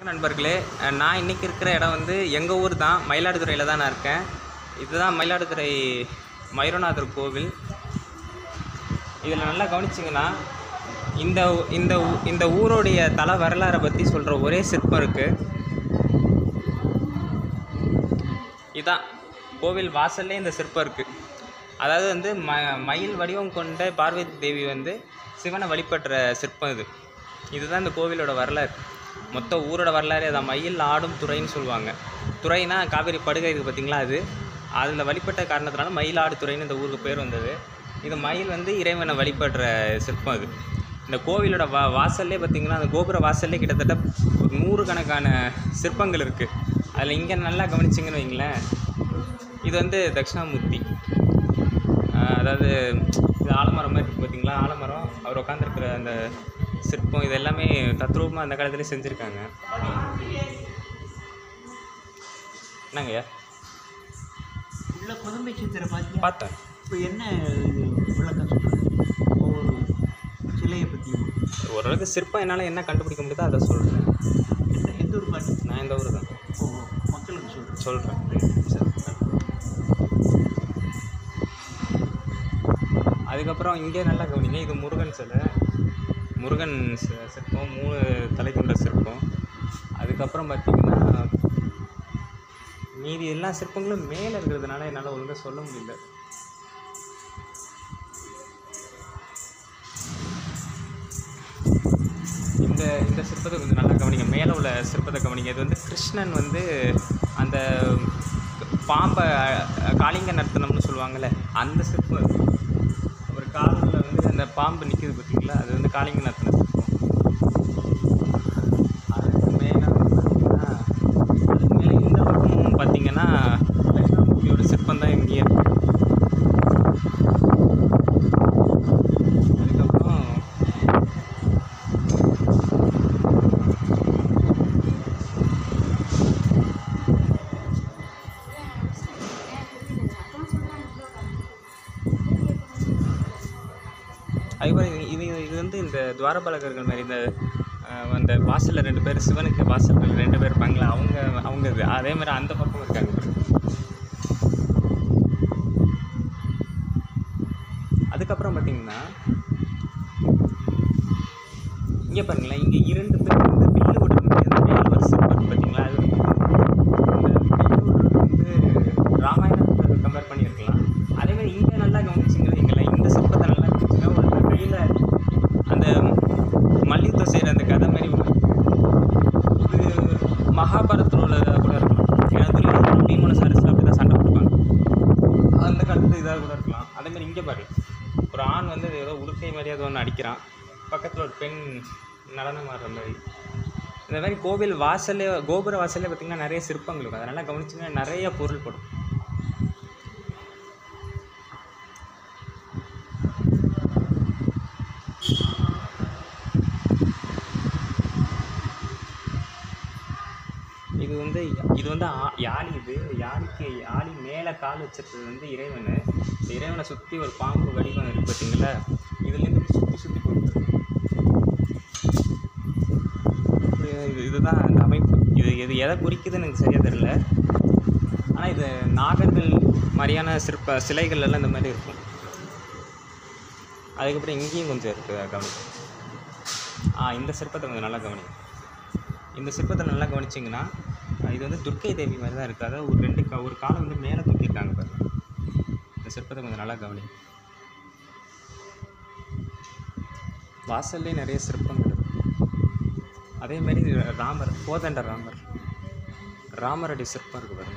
நண்பர்களே அஹ் நான் இன்றைக்கி இருக்கிற இடம் வந்து எங்கள் ஊர் தான் மயிலாடுதுறையில் தான் நான் இருக்கேன் இதுதான் மயிலாடுதுறை மயூரநாதர் கோவில் இதில் நல்லா கவனிச்சிங்கன்னா இந்த ஊ- இந்த ஊ- இந்த ஊருடைய தல வரலாறை பற்றி சொல்கிற ஒரே சிற்பம் இருக்குது இதான் கோவில் வாசல்லே இந்த சிற்பம் இருக்குது அதாவது வந்து ம மயில் வடிவம் கொண்ட பார்வதி தேவி வந்து சிவனை வழிபடுற சிற்பம் இது இதுதான் இந்த கோவிலோட வரலாறு மொத்த ஊரோட வரலாறு அதான் மயில் ஆடும் துறைன்னு சொல்லுவாங்க துறைனா காவேரி படுகை இருக்குது பார்த்தீங்களா அது அதில் வழிபட்ட காரணத்தினால மயில் ஆடு துறைன்னு இந்த ஊருக்கு பேர் வந்தது இது மயில் வந்து இறைவனை வழிபடுற சிற்பம் அது இந்த கோவிலோட வா வாசல்லே பார்த்தீங்கன்னா அந்த கோபுர வாசல்லே கிட்டத்தட்ட ஒரு நூறுக்கணக்கான சிற்பங்கள் இருக்குது அதில் இங்கே நல்லா கவனிச்சிங்கன்னு வைங்களேன் இது வந்து தட்சிணாமூர்த்தி ஆஹ் அதாவது இது ஆலமரம் மாதிரி இருக்குது பார்த்தீங்களா ஆலமரம் அவர் உட்காந்துருக்கிற அந்த சிற்பம் இது எல்லாமே தத்ரூபமாக அந்த காலத்துலேயே செஞ்சுருக்காங்க என்னங்கய்யா உள்ள குதும்பை சித்திரை பார்த்தியா பார்த்தேன் இப்போ என்ன இது விளக்கம் சொல்கிறது ஒவ்வொரு சிலையை பற்றியும் ஓரளவுக்கு சிற்பம் என்னால் என்ன கண்டுபிடிக்க முடியுதோ அதை சொல்கிறேன் எந்த எந்த ஒரு பாட்டு நான் இந்த ஊர் தான் ஓ மக்களுக்கு சொல்கிறேன் சொல்கிறேன் அதுக்கப்புறம் இங்கே நல்லா கவனிங்க இது முருகன் சிலை முருகன் சி- சிற்பம் மூணு தலை கொண்ட சிற்பம் அதுக்கப்புறம் பார்த்தீங்கன்னா மீதி எல்லா சிற்பங்களும் மேலே இருக்கிறதுனால என்னால் ஒழுங்காக சொல்ல முடியல இந்த இந்த சிற்பத்தை கொஞ்சம் நல்லா கவனிங்க மேலே உள்ள சிற்பத்தை கவனிங்க இது வந்து கிருஷ்ணன் வந்து அந்த பாம்பை அஹ், காளிங்க நர்த்தனம்னு சொல்லுவாங்கள்ல அந்த சிற்பம் அது. ஒரு காலில் வந்து அந்த பாம்பு நிற்கிது பார்த்தீங்களா அது வந்து காளிங்க நர்த்தன சிற்பம் அதுக்கு மேலே பார்த்தீங்கன்னா அதுக்கு மேலே இந்த பக்கமும் பார்த்தீங்கன்னா தட்சிணாமூர்த்தியோட சிற்பம் தான் இங்கேயே இருக்கு. அதுக்கப்புறம் அதுக்கப்புறம் இது இது இது வந்து இந்த துவாரபாலகர்கள் மாதிரி இந்த அஹ், அந்த வாசலில் ரெண்டு பேர் சிவனுக்கு வாசலில் ரெண்டு பேர் இருப்பாங்களா அவங்க அவங்க இது அதே மாதிரி அந்த பக்கம் இருக்காங்க பாருங்க. அதுக்கப்புறம் பார்த்தீங்கன்னா இங்கே பாருங்களேன் இங்கே இரண்டு பேர் வந்து பில்லு விடுறது அந்த மேல் ஒரு சிற்பம் பார்த்தீங்களா அது வந்து அந்த பில்லு விடுறது வந்து ராமாயணத்தை கம்பேர் பண்ணியிருக்கலாம் அதே மாதிரி இங்கே நல்லா கவனிச்சிங்க வைங்களேன் இந்த சிற்பத்தை நல்லா கவனிச்சுங்க ஒரு கையில் அந்த மல்யுத்தம் செய்கிற அந்த கதை மாதிரி ஒரு இது மகாபாரத்தில் உள்ளதாக கூட இருக்கலாம் ஏன்னா துரியோதனன் பீமன சாரஸில் அப்படி தான் சண்டை போட்டுப்பாங்க அந்த காலத்து இதாக கூட இருக்கலாம் அதே மாதிரி இங்கே பாரு ஒரு ஆண் வந்து ஏதோ உடுக்கை மாதிரி அது ஒன்று அடிக்கிறான் பக்கத்தில் ஒரு பெண் நடனம் ஆடுற மாதிரி இந்த மாதிரி கோவில் வாசல்லே கோபுர வாசல்லே பார்த்திங்கன்னா நிறைய சிற்பங்கள் இருக்கும் அதனால் கவனிச்சிங்கன்னா நிறைய பொருள் படும் இது வந்து இது வந்து ஆ- யாழி இது யாழிக்கு யாழி மேலே கால் வச்சிருக்கிறது வந்து இறைவன் இந்த இறைவனை சுற்றி ஒரு பாம்பு வடிவம் இருக்குது பார்த்தீங்களா இதுலேருந்து சுற்றி சுற்றி போகுது இது இதுதான் அந்த அமைப்பு இது இது எதை குறிக்குதுன்னு எனக்கு சரியாக தெரியல ஆனால் இது நாகர்கள் மாதிரியான சிற்ப சிலைகள் எல்லாம் இந்த மாதிரி இருக்கும் அதுக்கப்புறம் இங்கேயும் கொஞ்சம் இருக்குது கவனி ஆ இந்த சிற்பத்தை கொஞ்சம் நல்லா கவனி இந்த சிற்பத்தை நல்லா கவனிச்சிங்கன்னா அஹ் இது வந்து துர்க்கை தேவி மாதிரி தான் இருக்குது அதாவது ஒரு ரெண்டு கா ஒரு காலம் வந்து மேலே தூக்கியிருக்காங்க பாருங்க இந்த சிற்பத்தை கொஞ்சம் நல்லா கவனி வாசல்லே நிறைய சிற்பங்கள் இருக்கு அதே மாதிரி இது ராமர் கோதண்ட ராமர் ராமரடி சிற்பம் இருக்குது பாருங்க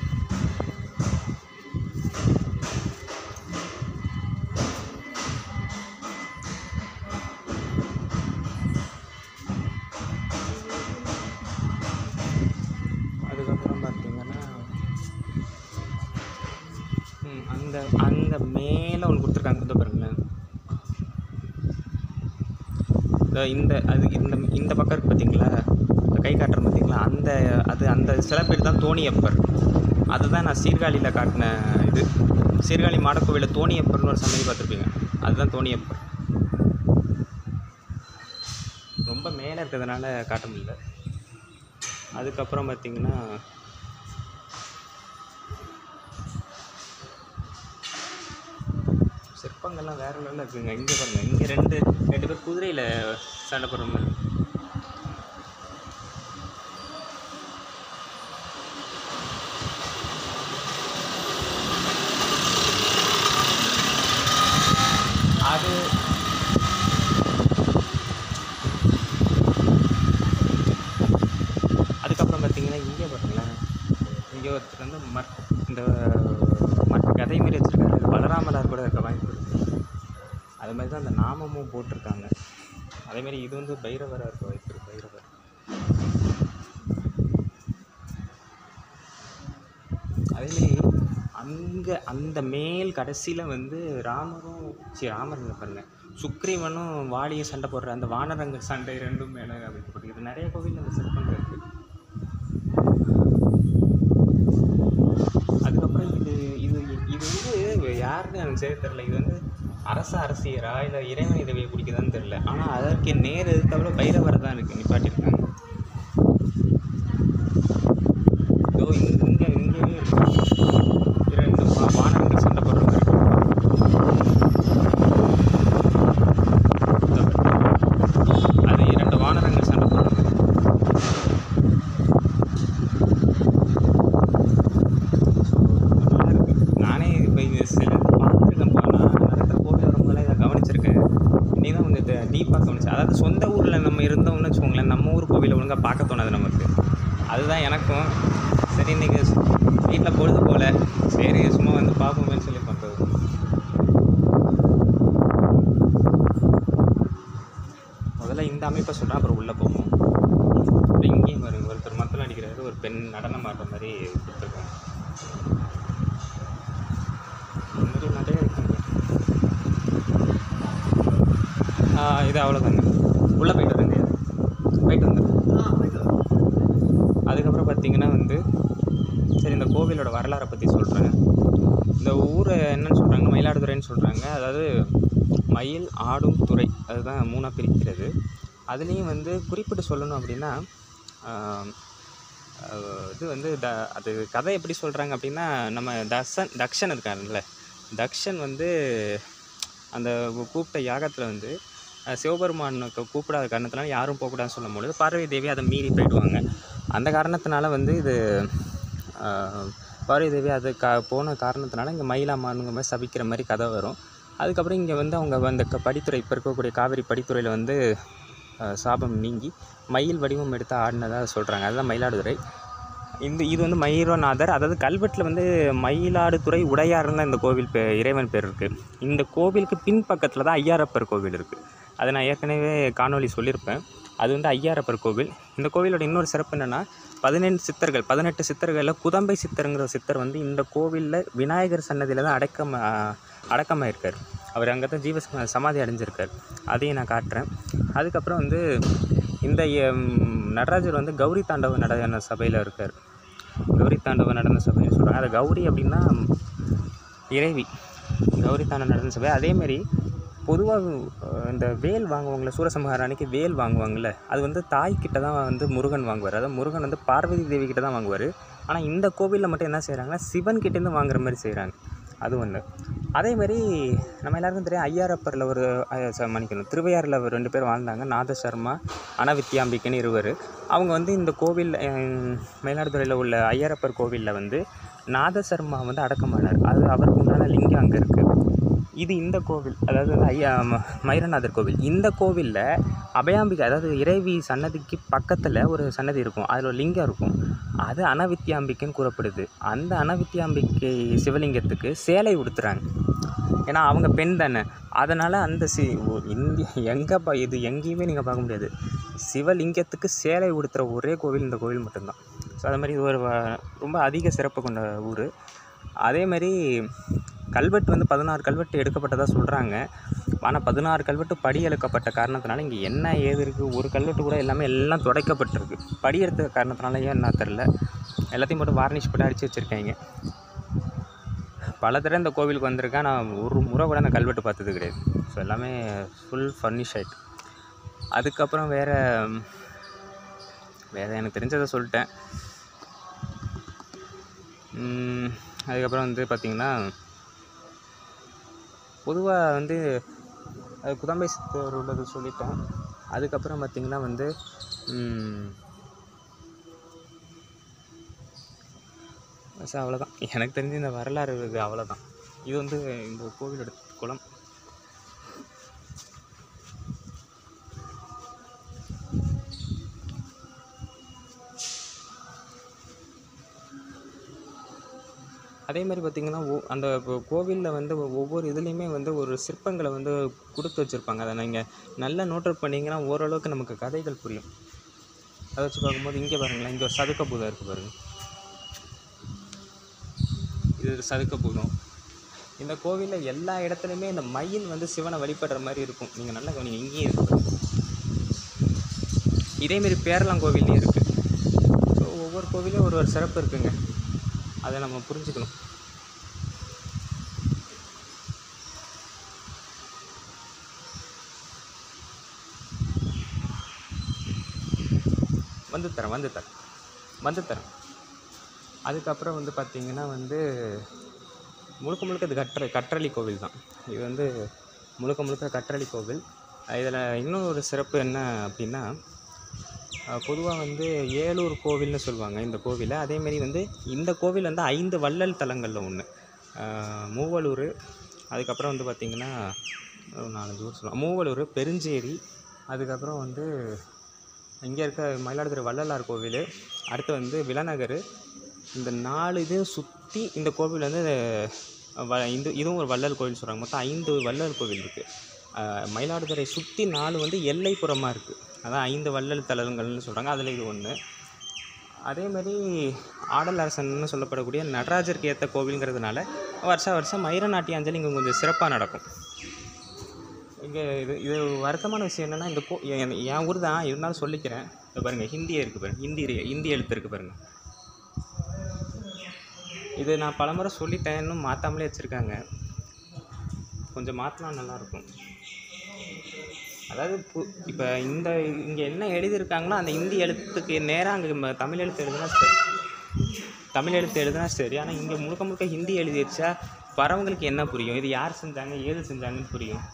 அதுக்கப்புறம் பார்த்தீங்கன்னா ம், அந்த அந்த மேலே ஒன்று கொடுத்துருக்காங்க இந்த பாருங்களேன் இந்த இந்த அது இந்த இந்த பக்கம் இருக்கு பார்த்தீங்களா இந்த கை காட்டுறேன் பார்த்தீங்களா அந்த அது அந்த சில பேர் தான் தோணியப்பர் அதுதான் நான் சீர்காழியில் காட்டின இது சீர்காழி மாடக்கோவிலில் தோணியப்பர்னு ஒரு சன்னதி பார்த்துருப்பீங்க அதுதான் தோணியப்பர் ரொம்ப மேலே இருக்கிறதுனால காட்ட முடியல அதுக்கப்புறம் பார்த்தீங்கன்னா சிற்பங்கள்லாம் வேற லெவலில் இருக்குங்க இங்கே பாருங்க இங்கே ரெண்டு ரெண்டு பேர் குதிரையில் சண்டை போடுற மாதிரி அது அதுக்கப்புறம் பார்த்தீங்கன்னா இங்கே பாருங்களேன் இங்கே ஒருத்தர் வந்து மட் இந்த மட் கதை மாரி வச்சுருக்காரு இது பலராமலார் கூட இருக்க வாய்ப்பு இருக்கு அது மாதிரி தான் அந்த நாமமும் போட்டிருக்காங்க அதேமாரி இது வந்து பைரவராக இருக்க வாய்ப்பு இருக்கு பைரவர் அதேமாரி அங்கே அந்த மேல் கடைசியில் வந்து ராமரும் சரி ராமர் இல்லை பாருங்க சுக்ரீவனும் வாலியும் சண்டை போடுற அந்த வானரங்க சண்டை ரெண்டும் மேலே வைக்கப்பட்டிருக்கு நிறைய கோவில் அந்த சிற்பங்கள் இருக்குது அதுக்கப்புறம் இது இது இது வந்து யாருன்னு எனக்கு சரி தெரில இது வந்து அரச அரசியரா இல்லை இறைவன் இதவையை பிடிக்குதான்னு தெரில ஆனால் அதற்கு நேர் எதிர்த்தவள பைரவரை தான் இருக்குது நிப்பாட்டியிருக்காங்க இதோ இங்க இங்கே இங்கேயே இருக்கு இரண்டு வா- வானரங்கள் சண்டை போடுற மாதிரி இருக்கு. இதோ பாருங்க. அது இரண்டு வானரங்கள் சண்டை போடுற மாதிரி நல்லா இருக்கு நானே இப்போ இது சில பார்த்துருக்கேன் நான் நடக்கிற கோவில் வரும்போதெல்லாம் இதை கவனிச்சிருக்கேன் நீ தான் கொஞ்சம் இதை டீப்பாக கவனிச்சு அதாவது சொந்த ஊரில் நம்ம இருந்தோம்னு வச்சுக்கோங்களேன் நம்ம ஊர் கோவிலை ஒழுங்காக பார்க்க தோணாது நமக்கு அதுதான் எனக்கும் சரி இன்றைக்கி வீட்டில் பொழுது போல சரி சும்மா வந்து பார்ப்போமேன்னு சொல்லி பண்ணுறது முதல்ல இந்த அமைப்பை சொல்கிறேன் அப்புறம் உள்ளே போவோம் அப்புறம் இங்கேயும் பாருங்க ஒருத்தர் மத்தளம் அடிக்கிறாரு ஒரு பெண் நடனம் ஆடுற மாதிரி கொடுத்துருக்காங்க இந்த மாதிரி நிறைய இருக்குங்க ஆ, இது அவ்வளோதாங்க உள்ளே போயிட்டு வரேங்க போயிட்டு வந்துடுறேன் அதுக்கப்புறம் பார்த்தீங்கன்னா வந்து சரி இந்த கோவிலோட வரலாறை பற்றி சொல்கிறேன் இந்த ஊரை என்னன்னு சொல்கிறாங்க மயிலாடுதுறைன்னு சொல்கிறாங்க அதாவது மயில் ஆடும் துறை அதுதான் மூணாக பிரிக்கிறது அதுலேயும் வந்து குறிப்பிட்டு சொல்லணும் அப்படின்னா ஆம், அஹ், இது வந்து த அது கதை எப்படி சொல்கிறாங்க அப்படின்னா நம்ம தக்ஷன் தக்ஷன் இருக்காருல்ல தக்ஷன் வந்து அந்த கூப்பிட்ட யாகத்தில் வந்து அஹ், சிவபெருமானுக்கு கூப்பிடாத காரணத்தினால யாரும் போகக்கூடாதுன்னு சொல்லும் பொழுது பார்வதி தேவி அதை மீறி போயிடுவாங்க அந்த காரணத்தினால வந்து இது ஆஹ், பார்வதி தேவி அது கா போன காரணத்தினால இங்கே மயிலாமானுங்க மாதிரி சபிக்கிற மாதிரி கதை வரும் அதுக்கப்புறம் இங்கே வந்து அவங்க அந்த க- படித்துறை இப்போ இருக்கக்கூடிய காவிரி படித்துறையில் வந்து ஆஹ், சாபம் நீங்கி மயில் வடிவம் எடுத்து ஆடினதாக சொல்கிறாங்க அதுதான் மயிலாடுதுறை இந்த இது வந்து மயூரநாதர் அதாவது கல்வெட்டில் வந்து மயிலாடுதுறை உடையார்னு தான் இந்த கோவில் பே இறைவன் பேர் இருக்குது இந்த கோவிலுக்கு பின்பக்கத்தில் தான் ஐயாரப்பர் கோவில் இருக்குது அதை நான் ஏற்கனவே காணொளி சொல்லியிருப்பேன் அது வந்து ஐயாரப்பர் கோவில் இந்த கோவிலோட இன்னொரு சிறப்பு என்னென்னா பதினெண்டு சித்தர்கள் பதினெட்டு சித்தர்களில் குதம்பை சித்தருங்கிற சித்தர் வந்து இந்த கோவிலில் விநாயகர் சன்னதியில் தான் அடக்கம் அடக்கமாக இருக்கார் அவர் அங்கே தான் ஜீவ சம- சமாதி அடைஞ்சிருக்கார் அதையும் நான் காட்டுறேன் அதுக்கப்புறம் வந்து இந்த எம், நடராஜர் வந்து கௌரி தாண்டவ நடன சபையில் இருக்கார் கௌரி தாண்டவ நடன சபைன்னு சொல்கிறாங்க அது கௌரி அப்படின்னா இறைவி கௌரி தாண்டவ நடன சபை அதேமாரி பொதுவாக இந்த வேல் வாங்குவாங்கள்ல சூரசம்ஹாரம் அன்னைக்கு வேல் வாங்குவாங்கள்ல அது வந்து தாய்கிட்ட தான் வந்து முருகன் வாங்குவார் அதாவது முருகன் வந்து பார்வதி தேவி கிட்ட தான் வாங்குவார் ஆனால் இந்த கோவிலில் மட்டும் என்ன செய்கிறாங்கன்னா சிவன் கிட்டேருந்து வாங்குற மாதிரி செய்கிறாங்க அது ஒன்று அதே மாதிரி நம்ம எல்லாருக்கும் தெரியும் ஐயாரப்பரில் ஒரு அஹ், ச- மன்னிக்கணும் திருவையாறில் ஒரு ரெண்டு பேர் வாழ்ந்தாங்க நாத சர்மா அனவித்யாம்பிக்கைன்னு இருவர் அவங்க வந்து இந்த கோவில் அஹ், மயிலாடுதுறையில் உள்ள ஐயாரப்பர் கோவிலில் வந்து நாதசர்மா வந்து அடக்கமானார் அது அவருக்கு உண்டான லிங்கம் அங்கே இருக்குது இது இந்த கோவில் அதாவது வந்து ஐயா ம- மயூரநாதர் கோவில் இந்த கோவிலில் அபயாம்பிகை அதாவது இறைவி சன்னதிக்கு பக்கத்தில் ஒரு சன்னதி இருக்கும் அதில் ஒரு லிங்கம் இருக்கும் அது அனவித்யாம்பிக்கைன்னு கூறப்படுது அந்த அனவித்யாம்பிக்கை சிவலிங்கத்துக்கு சேலை உடுத்துறாங்க ஏன்னா அவங்க பெண் தானே அதனால் அந்த சி ஒ- இந்திய எங்கே பா இது எங்கேயுமே நீங்கள் பார்க்க முடியாது சிவலிங்கத்துக்கு சேலை உடுத்துகிற ஒரே கோவில் இந்த கோவில் மட்டும்தான் ஸோ அது மாதிரி இது ஒரு வ- ரொம்ப அதிக சிறப்பு கொண்ட ஊர் அதே மாதிரி கல்வெட்டு வந்து பதினாறு கல்வெட்டு எடுக்கப்பட்டதாக சொல்கிறாங்க ஆனால் பதினாறு கல்வெட்டு படி எடுக்கப்பட்ட காரணத்தினால இங்கே என்ன ஏது இருக்குது ஒரு கல்வெட்டு கூட எல்லாமே எல்லாம் துடைக்கப்பட்டிருக்கு படி எடுத்த காரணத்தினால ஏன் என்ன தெரில எல்லாத்தையும் போட்டு வார்னிஷ் போட்டு அடித்து வச்சுருக்காங்க பல தடவை இந்த கோவிலுக்கு வந்திருக்கேன் நான் ஒரு முறை கூட அந்த கல்வெட்டு பார்த்தது கிடையாது ஸோ எல்லாமே ஃபுல் ஃபர்னிஷ் ஆயிட்டு அதுக்கப்புறம் வேறு வேறு எனக்கு தெரிஞ்சதை சொல்லிட்டேன் ம், அதுக்கப்புறம் வந்து பார்த்திங்கன்னா பொதுவாக வந்து அது குதம்பை சித்தர் உள்ளது சொல்லிட்டேன் அதுக்கப்புறம் பார்த்திங்கன்னா வந்து ம், பஸ் அவ்வளோதான் எனக்கு தெரிஞ்ச இந்த வரலாறு இது அவ்வளோதான் இது வந்து இந்த கோவிலோட குளம் அதே மாதிரி பார்த்திங்கன்னா ஒ அந்த கோவிலில் வந்து ஒ- ஒவ்வொரு இதுலேயுமே வந்து ஒரு சிற்பங்களை வந்து கொடுத்து வச்சுருப்பாங்க அதை நீங்கள் நல்லா நோட் பண்ணிங்கன்னா ஓரளவுக்கு நமக்கு கதைகள் புரியும் அதை வச்சு பார்க்கும்போது இங்கே பாருங்களேன் இங்கே ஒரு சதுக்க பூதம் இருக்குது பாருங்கள் இது ஒரு சதுக்க பூதம் இந்த கோவிலில் எல்லா இடத்துலையுமே இந்த மயில் வந்து சிவனை வழிபடுற மாதிரி இருக்கும் நீங்கள் நல்லா கவனிங்க இங்கேயும் இருக்கு பாருங்க. இதேமாரி பேரலாங்கோவில்லையும் இருக்குது ஸோ ஒவ்வொரு கோவிலையும் ஒரு ஒரு சிறப்பு இருக்குங்க அதை நம்ம புரிஞ்சுக்கணும் வந்து தரேன் வந்து தரேன் வந்து தரேன் அதுக்கப்புறம் வந்து பார்த்திங்கன்னா வந்து முழுக்க முழுக்க இது கற்ற கற்றளி கோவில் தான் இது வந்து முழுக்க முழுக்க கற்றளி கோவில் இதில் இன்னும் ஒரு சிறப்பு என்ன அப்படின்னா பொதுவாக வந்து ஏலூர் கோவில்னு சொல்லுவாங்க இந்த கோவிலை அதேமாரி வந்து இந்த கோவில் வந்து ஐந்து வள்ளல் தலங்களில் ஒன்று மூவலூர் அதுக்கப்புறம் வந்து பார்த்திங்கன்னா ஒரு நாலஞ்சு ஊர் சொல்லுவாங்க மூவலூர் பெருஞ்சேரி அதுக்கப்புறம் வந்து இங்கே இருக்க மயிலாடுதுறை வள்ளலார் கோவில் அடுத்து வந்து விலநகர் இந்த நாலு இதையும் சுற்றி இந்த கோவில் வந்து வ இந்த இதுவும் ஒரு வள்ளல் கோவில் சொல்கிறாங்க மொத்தம் ஐந்து வள்ளல் கோவில் இருக்குது மயிலாடுதுறை சுற்றி நாலு வந்து எல்லைப்புறமாக இருக்குது அதான் ஐந்து வள்ளல் தலங்கள்னு சொல்கிறாங்க அதில் இது ஒன்று அதேமாரி ஆடல் அரசன்னு சொல்லப்படக்கூடிய நடராஜருக்கு ஏற்ற கோவிலுங்கிறதுனால வருஷம் வருஷம் மயிர நாட்டியாஞ்சலி இங்கே கொஞ்சம் சிறப்பாக நடக்கும் இங்கே இது இது வருத்தமான விஷயம் என்னென்னா இந்த கோ என் என் ஊர் தான் இருந்தாலும் சொல்லிக்கிறேன் இந்த பாருங்கள் ஹிந்தியே இருக்குது பாருங்கள் ஹிந்தி இரு- ஹிந்தி எழுத்து இருக்குது பாருங்கள் இது நான் பலமுறை சொல்லிட்டேன் இன்னும் மாற்றாமலே வச்சுருக்காங்க கொஞ்சம் மாற்றினா நல்லாயிருக்கும் அதாவது இப்போ இந்த இங்கே என்ன எழுதியிருக்காங்களோ அந்த ஹிந்தி எழுத்துக்கு நேராக அங்கே தமிழ் எழுத்து எழுதுனா சரி தமிழ் எழுத்து எழுதுனா சரி ஆனால் இங்கே முழுக்க முழுக்க ஹிந்தி எழுதி வச்சா வரவங்களுக்கு என்ன புரியும் இது யார் செஞ்சாங்க ஏது செஞ்சாங்கன்னு புரியும்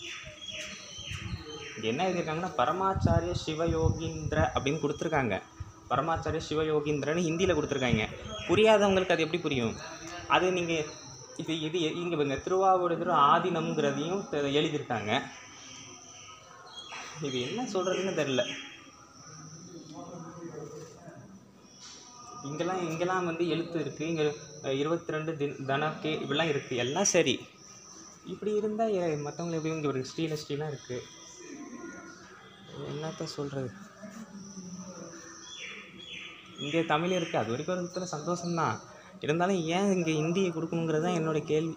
இங்கே என்ன எழுதியிருக்காங்கன்னா பரமாச்சாரிய சிவயோகீந்திர அப்படின்னு கொடுத்துருக்காங்க பரமாச்சாரிய சிவயோகீந்திரன்னு ஹிந்தியில் கொடுத்துருக்காங்க புரியாதவங்களுக்கு அது எப்படி புரியும் அது நீங்கள் இது இது இங்கே பாருங்க திருவாவூர் ஆதீனம்ங்கிறதையும் தெ- எழுதியிருக்காங்க இது என்ன சொல்கிறதுன்னு தெரில இங்கெல்லாம் இங்கெல்லாம் வந்து எழுத்து இருக்குது இங்கே இருபத்தி ரெண்டு தின் தனக்கே இப்படிலாம் இருக்குது எல்லாம் சரி இப்படி இருந்தால் மற்றவங்க எப்படி இங்கே ஒரு ஸ்டீல ஸ்டீலாக இருக்குது என்னத்த சொல்கிறது இங்கே தமிழ் இருக்குது அது வரைக்கும் ஒரு விதத்தில் சந்தோஷம்தான் இருந்தாலும் ஏன் இங்கே ஹிந்தியை கொடுக்கணுங்கிறது தான் என்னோட கேள்வி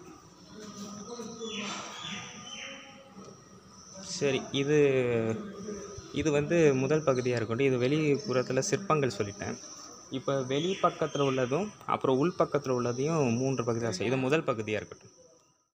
சரி இது இது வந்து முதல் பகுதியாக இருக்கட்டும் இது வெளிப்புறத்தில் சிற்பங்கள் சொல்லிட்டேன் இப்போ வெளி பக்கத்தில் உள்ளதும் அப்புறம் உள் பக்கத்தில் உள்ளதையும் மூன்று பகுதியாக இது முதல் பகுதியாக இருக்கட்டும்